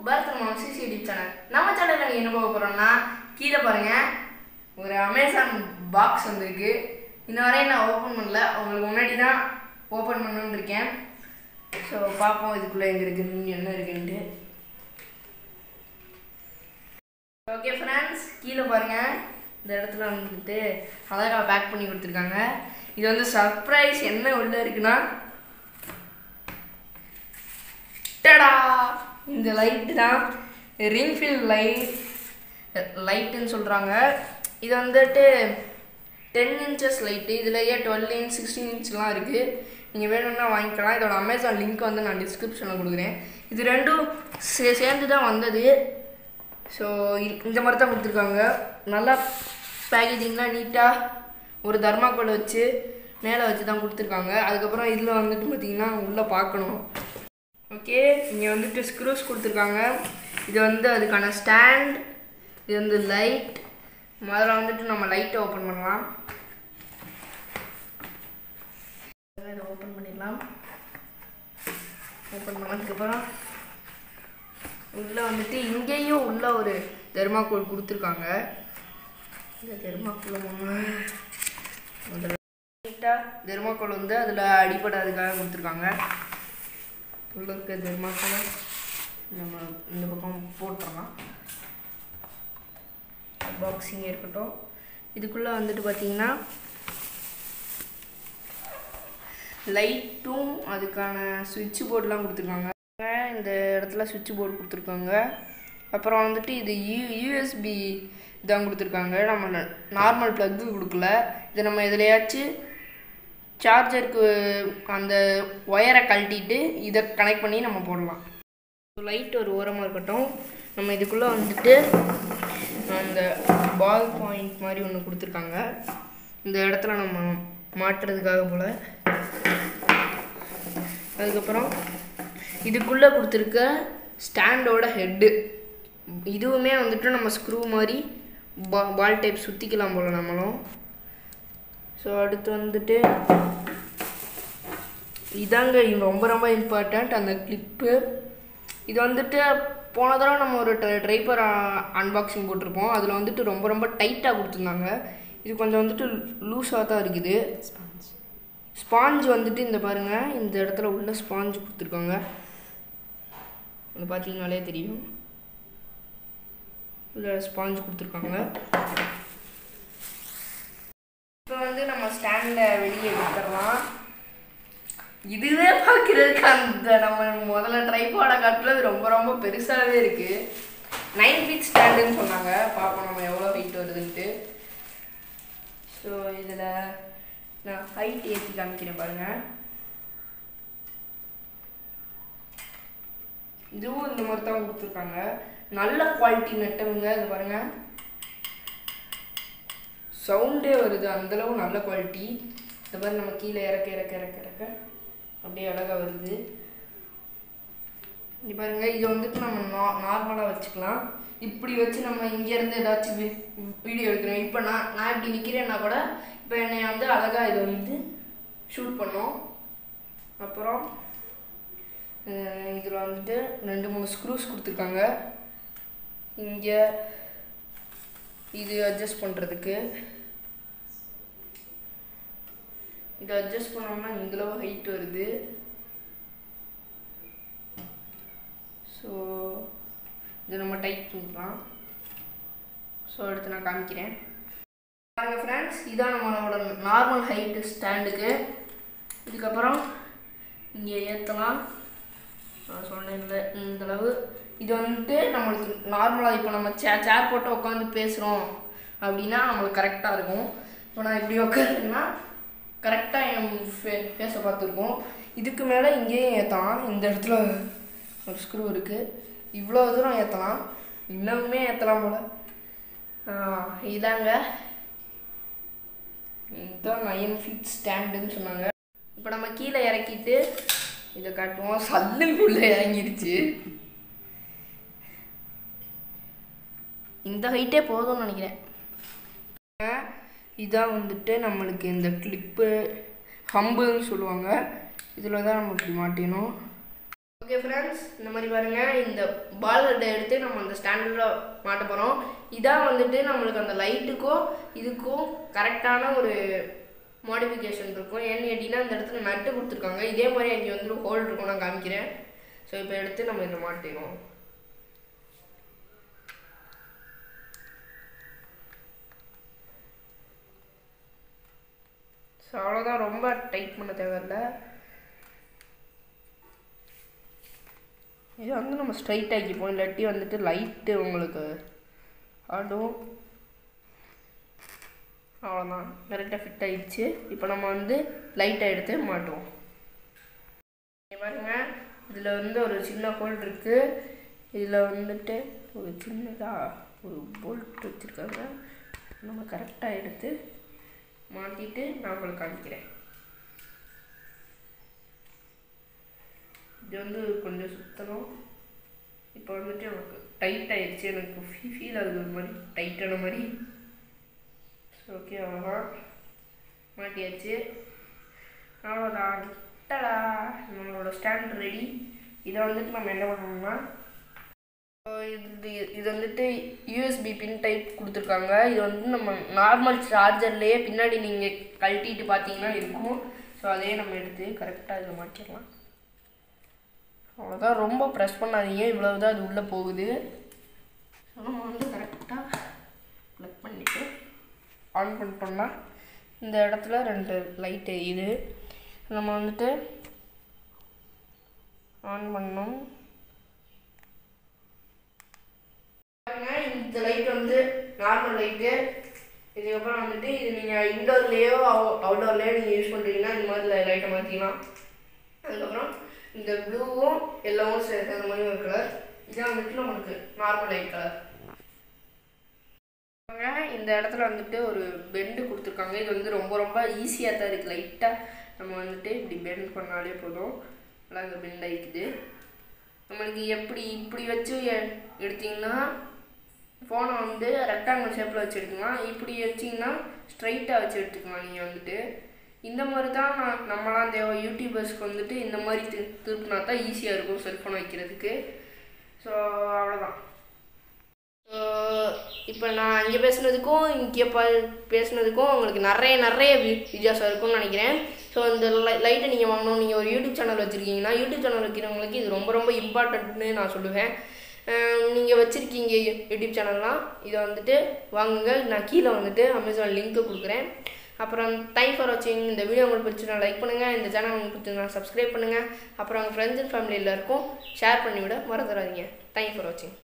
Bharat CC YouTube channel நம்ம சேனலில் நீங்கள் என்ன பார்க்க போகிறோம்னா கீழே பாருங்கள் ஒரு அமேசான் பாக்ஸ் வந்திருக்கு இன்ன வரையும் நான் ஓப்பன் பண்ணல உங்களுக்கு முன்னாடி தான் ஓப்பன் பண்ணணுன்னு இருக்கேன் ஸோ பார்ப்போம் இதுக்குள்ளே எங்கே இருக்குன்னு என்ன இருக்குன்ட்டு ஓகே ஃப்ரெண்ட்ஸ் கீழே பாருங்கள் இந்த இடத்துல வந்துட்டு அழகாக பேக் பண்ணி கொடுத்துருக்காங்க இது வந்து சர்ப்ரைஸ் என்ன உள்ள இருக்குன்னா டடா இந்த லைட்டு தான் ரிங்ஃபில் லைட் லைட்டுன்னு சொல்கிறாங்க இது வந்துட்டு டென் இன்ச்சஸ் லைட்டு இதுலேயே டுவெல் இன்ச் சிக்ஸ்டீன் இன்ச்லாம் இருக்குது நீங்கள் வேணும்னா வாங்கிக்கலாம் இதோட அமேசான் லிங்க் வந்து நான் டிஸ்கிரிப்ஷனில் கொடுக்குறேன் இது ரெண்டும் சே சேர்ந்து தான் வந்தது ஸோ இந்த மாதிரி தான் கொடுத்துருக்காங்க நல்லா பேக்கேஜிங்லாம் நீட்டாக ஒரு தர்மாக்கோல் வச்சு மேலே வச்சு தான் கொடுத்துருக்காங்க அதுக்கப்புறம் இதில் வந்துட்டு பார்த்திங்கன்னா உள்ளே பார்க்கணும் ஓகே இங்கே வந்துட்டு ஸ்க்ரூஸ் கொடுத்துருக்காங்க இது வந்து அதுக்கான ஸ்டாண்ட் இது வந்து லைட் முதல்ல வந்துட்டு நம்ம லைட்டை ஓப்பன் பண்ணலாம் இதை ஓப்பன் பண்ணிடலாம் ஓப்பன் பண்ணதுக்கப்புறம் உள்ளே வந்துட்டு இங்கேயும் உள்ள ஒரு தெர்மாக்கோல் கொடுத்துருக்காங்க இந்த தெர்மாக்கோல் முதல்ல நீட்டாக தெர்மாக்கோல் வந்து அதில் அடிப்படாதுக்காக கொடுத்துருக்காங்க உள்ள இருக்க தெர்மாக்கோலை நம்ம இந்த பக்கம் போட்டுடலாம் பாக்ஸிங் இருக்கட்டும் இதுக்குள்ளே வந்துட்டு பார்த்தீங்கன்னா லைட்டும் அதுக்கான சுவிட்ச் போர்டெலாம் கொடுத்துருக்காங்க இந்த இடத்துல சுவிட்ச் போர்டு கொடுத்துருக்காங்க அப்புறம் வந்துட்டு இது யூ யூஎஸ்பி தான் கொடுத்துருக்காங்க நம்ம நார்மல் ப்ளக்கு கொடுக்கல இது நம்ம எதுலையாச்சும் சார்ஜருக்கு அந்த ஒயரை கழட்டிட்டு இதை கனெக்ட் பண்ணி நம்ம போடலாம் லைட் ஒரு ஓரமாக இருக்கட்டும் நம்ம இதுக்குள்ளே வந்துட்டு அந்த பால் பாயிண்ட் மாதிரி ஒன்று கொடுத்துருக்காங்க இந்த இடத்துல நம்ம மாட்டுறதுக்காக போல் அதுக்கப்புறம் இதுக்குள்ளே கொடுத்துருக்க ஸ்டாண்டோட ஹெட்டு இதுவுமே வந்துட்டு நம்ம ஸ்க்ரூ மாதிரி பா பால் டைப் சுற்றிக்கலாம் போல் நம்மளும் ஸோ அடுத்து வந்துட்டு இதாங்க ரொம்ப ரொம்ப இம்பார்ட்டண்ட் அந்த கிளிப்பு இது வந்துட்டு போன தடவை நம்ம ஒரு ட்ரைப்பர் அன்பாக்சிங் போட்டிருப்போம் அதில் வந்துட்டு ரொம்ப ரொம்ப டைட்டாக கொடுத்துருந்தாங்க இது கொஞ்சம் வந்துட்டு லூஸாக தான் இருக்குது ஸ்பாஞ்ச் வந்துட்டு இந்த பாருங்கள் இந்த இடத்துல உள்ள ஸ்பாஞ்ச் கொடுத்துருக்காங்க அது பார்த்தீங்கனாலே தெரியும் உள்ள ஸ்பாஞ்ச் கொடுத்துருக்காங்க இப்போ வந்து நம்ம ஸ்டாண்டில் வெளியே எடுத்துடலாம் இதுவே பார்க்குறதுக்கு அந்த நம்ம முதல்ல ட்ரைபாட காட்டுறது ரொம்ப ரொம்ப பெருசாகவே இருக்குது நைன் ஃபீட் ஸ்டாண்டுன்னு சொன்னாங்க பார்ப்போம் நம்ம எவ்வளோ ஹைட் வருதுன்ட்டு ஸோ இதில் நான் ஹைட் ஏற்றி காமிக்கிறேன் பாருங்கள் இதுவும் இந்த மாதிரி தான் கொடுத்துருக்காங்க நல்ல குவாலிட்டி நெட்டவங்க இது பாருங்கள் சவுண்டே வருது அந்தளவு நல்ல குவாலிட்டி இந்த மாதிரி நம்ம கீழே இறக்க இறக்க இறக்க இறக்க அப்படியே அழகாக வருது இங்கே பாருங்கள் இதை வந்துட்டு நம்ம நா நார்மலாக வச்சுக்கலாம் இப்படி வச்சு நம்ம இங்கேருந்து ஏதாச்சும் வீடியோ எடுக்கிறோம் இப்போ நான் நான் இப்படி நிற்கிறேன்னா கூட இப்போ என்னை வந்து அழகாக இதை வந்து ஷூட் பண்ணோம் அப்புறம் இதில் வந்துட்டு ரெண்டு மூணு ஸ்க்ரூஸ் கொடுத்துருக்காங்க இங்கே இது அட்ஜஸ்ட் பண்ணுறதுக்கு இதை அட்ஜஸ்ட் பண்ணோம்னா இந்தளவு ஹைட் வருது ஸோ இதை நம்ம டைட் பண்ணிக்கலாம் ஸோ அடுத்து நான் காமிக்கிறேன் பாருங்கள் ஃப்ரெண்ட்ஸ் இதான் நம்மளோட நார்மல் ஹைட்டு ஸ்டாண்டுக்கு இதுக்கப்புறம் இங்கே ஏற்றலாம் நான் சொன்னேன்ல இந்தளவு இது வந்துட்டு நம்மளுக்கு நார்மலாக இப்போ நம்ம சே சேர் போட்டு உட்காந்து பேசுகிறோம் அப்படின்னா நம்மளுக்கு கரெக்டாக இருக்கும் இப்போ நான் இப்படி உட்காந்துன்னா கரெக்டாக என் ஃபே ஃபேஸை பார்த்துருக்கோம் இதுக்கு மேலே இங்கேயும் ஏற்றலாம் இந்த இடத்துல ஒரு ஸ்க்ரூ இருக்குது இவ்வளோ தூரம் ஏற்றலாம் இன்னுமே ஏற்றலாம் போல் இதாங்க இதுதான் நைன் ஃபீட் ஸ்டாண்டுன்னு சொன்னாங்க இப்போ நம்ம கீழே இறக்கிட்டு இதை காட்டுவோம் சல்லுக்குள்ளே இறங்கிடுச்சு இந்த ஹைட்டே போதும்னு நினைக்கிறேன் இதான் வந்துட்டு நம்மளுக்கு இந்த கிளிப்பு ஹம்புன்னு சொல்லுவாங்க இதில் தான் நம்ம இப்படி மாட்டினோம் ஓகே ஃப்ரெண்ட்ஸ் இந்த மாதிரி பாருங்கள் இந்த பால் ஹெட்டை எடுத்து நம்ம அந்த ஸ்டாண்டில் மாட்ட போகிறோம் இதான் வந்துட்டு நம்மளுக்கு அந்த லைட்டுக்கும் இதுக்கும் கரெக்டான ஒரு மாடிஃபிகேஷன் இருக்கும் ஏன்னு கேட்டிங்கன்னா இந்த இடத்துல நட்டு கொடுத்துருக்காங்க இதே மாதிரி அங்கே வந்து ஹோல் இருக்கும் நான் காமிக்கிறேன் ஸோ இப்போ எடுத்து நம்ம இதில் மாட்டிடுவோம் ஸோ அவ்வளோதான் ரொம்ப டைட் பண்ண தேவையில்லை இது வந்து நம்ம ஸ்ட்ரைட் ஆக்கிப்போம் இல்லாட்டி வந்துட்டு லைட்டு உங்களுக்கு ஆடும் அவ்வளோதான் கரெக்டாக ஃபிட் ஆயிடுச்சு இப்போ நம்ம வந்து லைட்டை எடுத்து மாட்டுவோம் இங்க பாருங்க இதில் வந்து ஒரு சின்ன ஹோல் இருக்குது இதில் வந்துட்டு ஒரு சின்னதாக ஒரு போல்ட் வச்சுருக்காங்க நம்ம கரெக்டாக எடுத்து மாட்டிட்டு நான் உங்களுக்கு காமிக்கிறேன் இது வந்து கொஞ்சம் சுத்தணும் இப்போ வந்துட்டு எனக்கு டைட் ஆயிடுச்சு எனக்கு ஃபீல் ஆகுது ஒரு மாதிரி டைட்டான மாதிரி ஓகே அவ்வளோதான் மாட்டியாச்சு அவ்வளோதான் டடா நம்மளோட ஸ்டாண்ட் ரெடி இதை வந்துட்டு நம்ம என்ன பண்ணணும்னா இது இது வந்துட்டு யூஎஸ்பி பின் டைப் கொடுத்துருக்காங்க இது வந்து நம்ம நார்மல் சார்ஜர்லேயே பின்னாடி நீங்கள் கழட்டிட்டு பார்த்தீங்கன்னா இருக்கும் ஸோ அதே நம்ம எடுத்து கரெக்டாக இதில் மாட்டிடலாம் அவ்வளோதான் ரொம்ப ப்ரெஸ் பண்ணாதீங்க இவ்வளவு தான் அது உள்ளே போகுது ஸோ நம்ம வந்து கரெக்டாக ப்ளக் பண்ணிவிட்டு ஆன் பண்ணிட்டோம்னா இந்த இடத்துல ரெண்டு லைட் எரியுது நம்ம வந்துட்டு ஆன் பண்ணோம் இந்த லைட் வந்து நார்மல் லைட்டு இதுக்கப்புறம் வந்துட்டு இது நீங்கள் இன்டோர்லேயோ அவுட்டோர்லேயோ நீங்கள் யூஸ் பண்ணுறீங்கன்னா இந்த மாதிரி லைட்டை மாற்றிக்கலாம் அதுக்கப்புறம் இந்த ப்ளூவும் எல்லோவும் சேர்ந்த மாதிரி ஒரு கலர் இதான் வந்துட்டு நம்மளுக்கு நார்மல் லைட் கலர் இந்த இடத்துல வந்துட்டு ஒரு பெண்டு கொடுத்துருக்காங்க இது வந்து ரொம்ப ரொம்ப ஈஸியாக தான் இருக்குது லைட்டாக நம்ம வந்துட்டு இப்படி பெண்ட் பண்ணாலே போதும் நல்லா இங்கே பெண்ட் ஆகிக்குது நம்மளுக்கு எப்படி இப்படி வச்சு எ- எடுத்தீங்கன்னா ஃபோனை வந்து ரெக்டாங்கிள் ஷேப்பில் வச்சு எடுக்கலாம் இப்படி வச்சிங்கன்னா ஸ்ட்ரைட்டாக வச்சு எடுத்துக்கலாம் நீங்கள் வந்துட்டு இந்த மாதிரி தான் நான் நம்மலாம் தேவை யூடியூபர்ஸ்க்கு வந்துட்டு இந்த மாதிரி திரு திருப்பினா தான் ஈஸியாக இருக்கும் செல்ஃபோன் வைக்கிறதுக்கு ஸோ அவ்வளோதான் ஸோ இப்போ நான் இங்கே பேசுனதுக்கும் இங்கே ப பேசுனதுக்கும் உங்களுக்கு நிறைய நிறைய வி- வித்தியாசம் இருக்கும்னு நினைக்கிறேன் ஸோ இந்த லை லைட்டை நீங்கள் வாங்கணும் நீங்கள் ஒரு யூடியூப் சேனல் வச்சுருக்கீங்கன்னா யூடியூப் சேனல் வைக்கிறவங்களுக்கு இது ரொம்ப ரொம்ப இம்பார்ட்டன்ட்னு நான் சொல்லுவேன் நீங்கள் வச்சுருக்கீங்க யூடியூப் சேனல்லாம் இதை வந்துட்டு வாங்குங்க நான் கீழே வந்துட்டு அமேசான் லிங்க்கு கொடுக்குறேன் அப்புறம் தேங்க் ஃபார் வாட்சிங் இந்த வீடியோ உங்களுக்கு பிடிச்சிருந்தா லைக் பண்ணுங்கள் இந்த சேனல் உங்களுக்கு பிடிச்சிருந்தா சப்ஸ்கிரைப் பண்ணுங்கள் அப்புறம் உங்கள் ஃப்ரெண்ட்ஸ் அண்ட் ஃபேமிலி எல்லாருக்கும் ஷேர் பண்ணிவிட மறந்துடாதீங்க தேங்க் ஃபார் வாட்சிங்